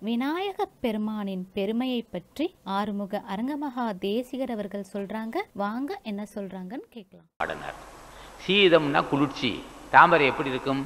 விநாயகப் பெருமானின் பெருமையை பற்றி ஆறுமுக அரங்கமகா தேசிகர் அவர்கள் சொல்றாங்க வாங்க என்ன சொல்றாங்கன்னு கேட்கலாம் பாடினார் சீதம்னா குளிர்ச்சி தாமரை எப்படி இருக்கும்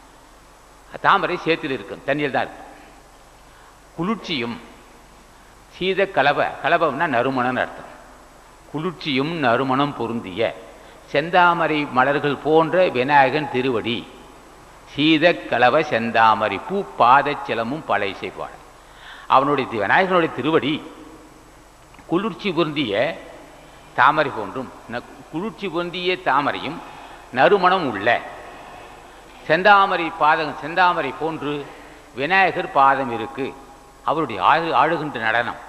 தாமரை சேத்தில் இருக்கும் தண்ணியில் தான் இருக்கும் குளிர்ச்சியும் சீத கலவை கலபம்னா நறுமணம்னு அர்த்தம் குளிர்ச்சியும் நறுமணம் பொருந்திய செந்தாமரை மலர்கள் போன்ற விநாயகன் திருவடி சீத கலவ செந்தாமரை பூ பாதச் சிலமும் பல இசைப்பாடு அவனுடைய தி- விநாயகனுடைய திருவடி குளிர்ச்சி பொருந்திய தாமரை போன்றும் ந- குளிர்ச்சி பொருந்திய தாமரையும் நறுமணம் உள்ள செந்தாமரை பாதம் செந்தாமரை போன்று விநாயகர் பாதம் இருக்கு அவருடைய ஆழு ஆளுகின்ற நடனம்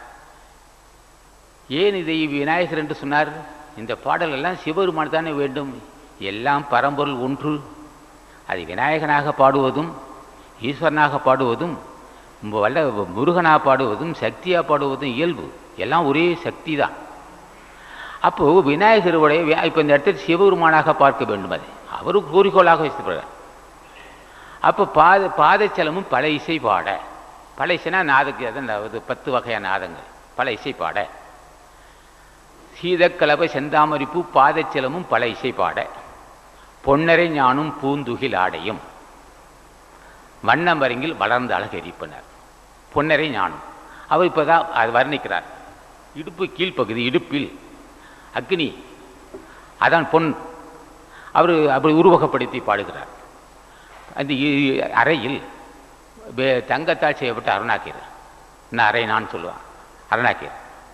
ஏன் இதை விநாயகர் என்று சொன்னார் இந்த பாடல் எல்லாம் சிவபெருமான் தானே வேண்டும் எல்லாம் பரம்பொருள் ஒன்று அது விநாயகனாக பாடுவதும் ஈஸ்வரனாக பாடுவதும் மு- வல்ல முருகனாக பாடுவதும் சக்தியாக பாடுவதும் இயல்பு எல்லாம் ஒரே சக்தி தான் அப்போது விநாயகருடைய வி- இப்போ இந்த இடத்தில் சிவபெருமானாக பார்க்க வேண்டும் அது அவருக்கு குறிக்கோளாக வைக்கப்படுறார் அப்போ பாத பாதச்சலமும் பல இசை பாட பல இசைனா நாதக்கு அதான் அது பத்து வகையான நாதங்கள் பல இசை பாட சீதக்கலப செந்தாமரிப்பு பாதச்சலமும் பல இசை பாட பொன்னரை ஞானும் பூந்துகில் ஆடையும் வண்ணமருங்கில் வளர்ந்த அழகரிப்பனர் பொன்னரை ஞானம் அவர் இப்போ தான் அது வர்ணிக்கிறார் இடுப்பு கீழ்ப்பகுதி இடுப்பில் அக்னி அதான் பொன் அவர் அப்படி உருவகப்படுத்தி பாடுகிறார் அந்த இ- அறையில் வே- தங்கத்தால் செய்யப்பட்ட அருணாக்கீர் என்ன அறை நான் சொல்லுவேன் அருணாக்கீர்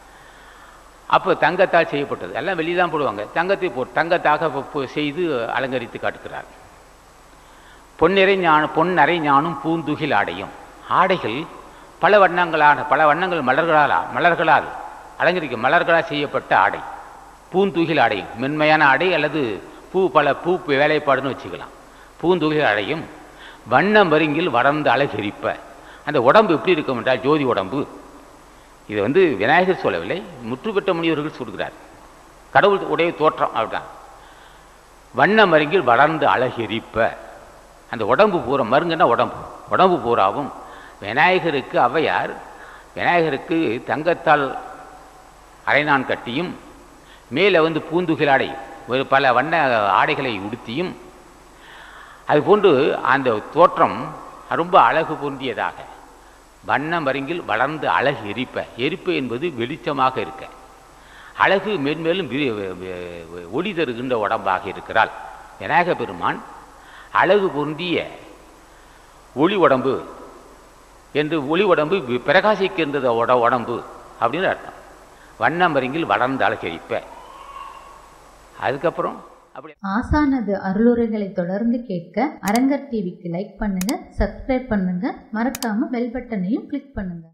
அப்போ தங்கத்தால் செய்யப்பட்டது எல்லாம் வெளியே தான் போடுவாங்க தங்கத்தை போ தங்கத்தாக பு- பு- செய்து அலங்கரித்து காட்டுகிறார் பொன்னிறை ஞான பொன்னரை ஞானும் பூந்துகில் ஆடையும் ஆடைகள் பல வண்ணங்களான பல வண்ணங்கள் மலர்களால் மலர்களால் அலங்கரிக்க மலர்களால் செய்யப்பட்ட ஆடை பூந்தூகில் ஆடையும் மென்மையான ஆடை அல்லது பூ பல பூ வேலைப்பாடுன்னு வச்சுக்கலாம் பூந்தூகில் ஆடையும் வண்ண மருங்கில் வளர்ந்த அழகெரிப்ப அந்த உடம்பு எப்படி இருக்கும் என்றால் ஜோதி உடம்பு இது வந்து விநாயகர் சொல்லவில்லை முற்றுப்பெற்ற முனிவர்கள் சொல்கிறார் கடவுள் உடைய தோற்றம் அப்படிதான் வண்ண மருங்கில் வளர்ந்து அழகெரிப்ப அந்த உடம்பு பூரா மருங்குன்னா உடம்பு உடம்பு பூராவும் விநாயகருக்கு ஔவையார் விநாயகருக்கு தங்கத்தால் அரைநான் கட்டியும் மேலே வந்து பூந்துகில் ஆடை ஒரு பல வண்ண ஆடைகளை உடுத்தியும் அதுபோன்று அந்த தோற்றம் ரொம்ப அழகு பொருந்தியதாக வண்ண மருங்கில் வளர்ந்து அழகு எரிப்ப எரிப்பு என்பது வெளிச்சமாக இருக்க அழகு மேன்மேலும் வி- வி- வி- ஒளி தருகின்ற உடம்பாக இருக்கிறாள் விநாயக பெருமான் அழகு பொருந்திய ஒளி உடம்பு என்று ஒளி உடம்பு வி- பிரகாசிக்கின்றது உட உடம்பு அப்படின்னு அர்த்தம் வண்ண மருங்கில் வளர்ந்த அழகெரிப்ப அதுக்கப்புறம் அப்படி ஆசானது அருளுரைகளை தொடர்ந்து கேட்க அரங்கர் டிவிக்கு லைக் பண்ணுங்க சப்ஸ்கிரைப் பண்ணுங்க மறக்காம பெல் பட்டனையும் கிளிக் பண்ணுங்க